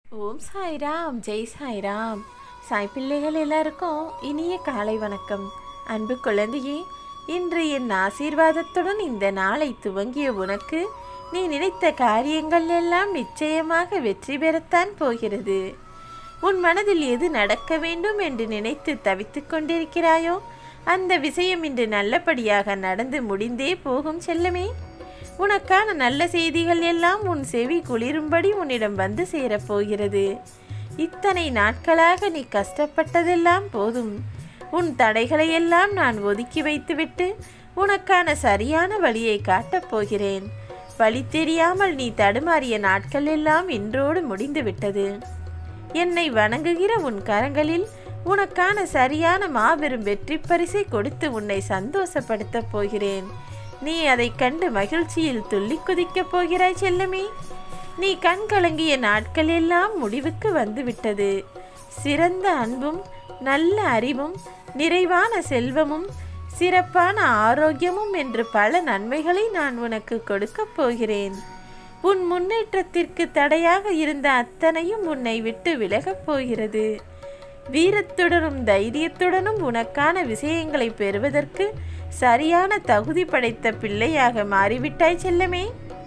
ஓம் சாய்ராம் ஜெய் சாய்ராம் சாய் பிள்ளைகள் எல்லாருக்கும் இனிய காலை வணக்கம் அன்பு குழந்தையே இன்று என் ஆசீர்வாதத்துடன் இந்த நாளை துவங்கிய உனக்கு நீ நினைத்த காரியங்கள் எல்லாம் நிச்சயமாக வெற்றி பெறத்தான் போகிறது உன் மனதில் எது நடக்க வேண்டும் என்று நினைத்து தவித்துக் கொண்டிருக்கிறாயோ அந்த விஷயம் இன்று நல்லபடியாக நடந்து முடிந்தே போகும் செல்லமே உனக்கான நல்ல செய்திகள் எல்லாம் உன் செவி குளிரும்படி உன்னிடம் வந்து சேரப்போகிறது இத்தனை நாட்களாக நீ கஷ்டப்பட்டதெல்லாம் போதும் உன் தடைகளையெல்லாம் நான் ஒதுக்கி வைத்துவிட்டு உனக்கான சரியான வழியை காட்டப் போகிறேன் வழி தெரியாமல் நீ தடுமாறிய நாட்கள் எல்லாம் இன்றோடு முடிந்து விட்டது என்னை வணங்குகிற உன் கரங்களில் உனக்கான சரியான மாபெரும் வெற்றி பரிசை கொடுத்து உன்னை சந்தோஷப்படுத்தப் போகிறேன் நீ அதைக் கண்டு மகிழ்ச்சியில் துள்ளி குதிக்கப் போகிறாய் செல்லமே நீ கண் கலங்கிய நாட்கள் எல்லாம் முடிவுக்கு வந்துவிட்டது சிறந்த அன்பும் நல்ல அறிவும் நிறைவான செல்வமும் சிறப்பான ஆரோக்கியமும் என்று பல நன்மைகளை நான் உனக்கு கொடுக்கப் போகிறேன் உன் முன்னேற்றத்திற்கு தடையாக இருந்த அத்தனையும் உன்னை விட்டு விலகப் போகிறது வீரத்துடனும் தைரியத்துடனும் உனக்கான விஷயங்களை பெறுவதற்கு சரியான தகுதி படைத்த பிள்ளையாக மாறிவிட்டாய் செல்லமே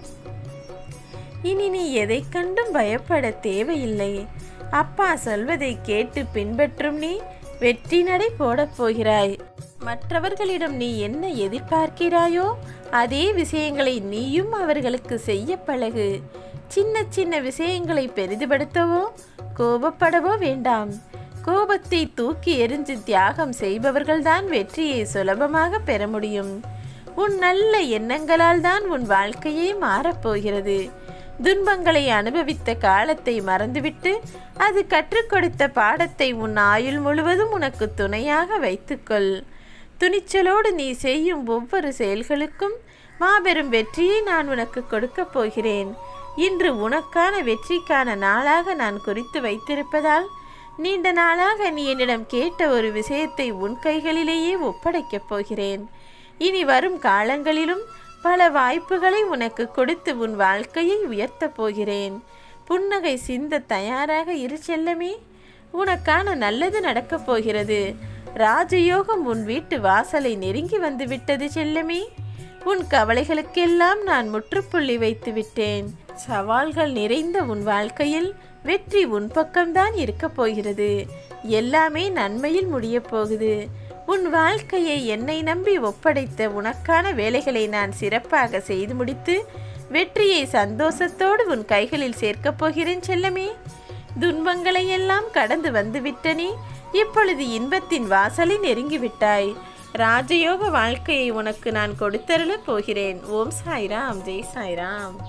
இனி நீ எதை கண்டும் பயப்பட தேவையில்லை அப்பா சொல்வதை கேட்டு பின்பற்றும் நீ வெற்றி நடை போடப் போகிறாய் மற்றவர்களிடம் நீ என்ன எதிர்பார்க்கிறாயோ அதே விஷயங்களை நீயும் அவர்களுக்கு செய்ய பழகு சின்ன சின்ன விஷயங்களை பெரிதுபடுத்தவோ கோபப்படவோ வேண்டாம் கோபத்தை தூக்கி எரிஞ்சு தியாகம் செய்பவர்கள்தான் வெற்றியை சுலபமாக பெற முடியும் உன் நல்ல எண்ணங்களால் தான் உன் வாழ்க்கையே மாறப்போகிறது துன்பங்களை அனுபவித்த காலத்தை மறந்துவிட்டு அது கற்றுக் கொடுத்த பாடத்தை உன் ஆயுள் முழுவதும் உனக்கு துணையாக வைத்துக்கொள் துணிச்சலோடு நீ செய்யும் ஒவ்வொரு செயல்களுக்கும் மாபெரும் வெற்றியை நான் உனக்கு கொடுக்கப் போகிறேன் இன்று உனக்கான வெற்றிக்கான நாளாக நான் குறித்து வைத்திருப்பதால் நீண்ட நாளாக நீ என்னிடம் கேட்ட ஒரு விஷயத்தை உன் கைகளிலேயே ஒப்படைக்கப் போகிறேன் இனி வரும் காலங்களிலும் பல வாய்ப்புகளை உனக்கு கொடுத்து உன் வாழ்க்கையை உயர்த்தப் போகிறேன் புன்னகை சிந்த தயாராக இரு செல்லமே உனக்கான நல்லது நடக்கப் போகிறது ராஜயோகம் உன் வீட்டு வாசலை நெருங்கி வந்து விட்டது செல்லமே உன் கவலைகளுக்கெல்லாம் நான் முற்றுப்புள்ளி வைத்து விட்டேன் சவால்கள் நிறைந்த உன் வாழ்க்கையில் வெற்றி உன் பக்கம்தான் இருக்கப் போகிறது எல்லாமே நன்மையில் முடியப் போகுது உன் வாழ்க்கையை என்னை நம்பி ஒப்படைத்த உனக்கான வேலைகளை நான் சிறப்பாக செய்து முடித்து வெற்றியை சந்தோஷத்தோடு உன் கைகளில் சேர்க்கப் போகிறேன் செல்லமே துன்பங்களை எல்லாம் கடந்து வந்துவிட்ட நீ இப்பொழுது இன்பத்தின் வாசலை நெருங்கிவிட்டாய் ராஜயோக வாழ்க்கையை உனக்கு நான் கொடுத்தருளப் போகிறேன் ஓம் சாய்ராம் ஜெய் சாய்ராம்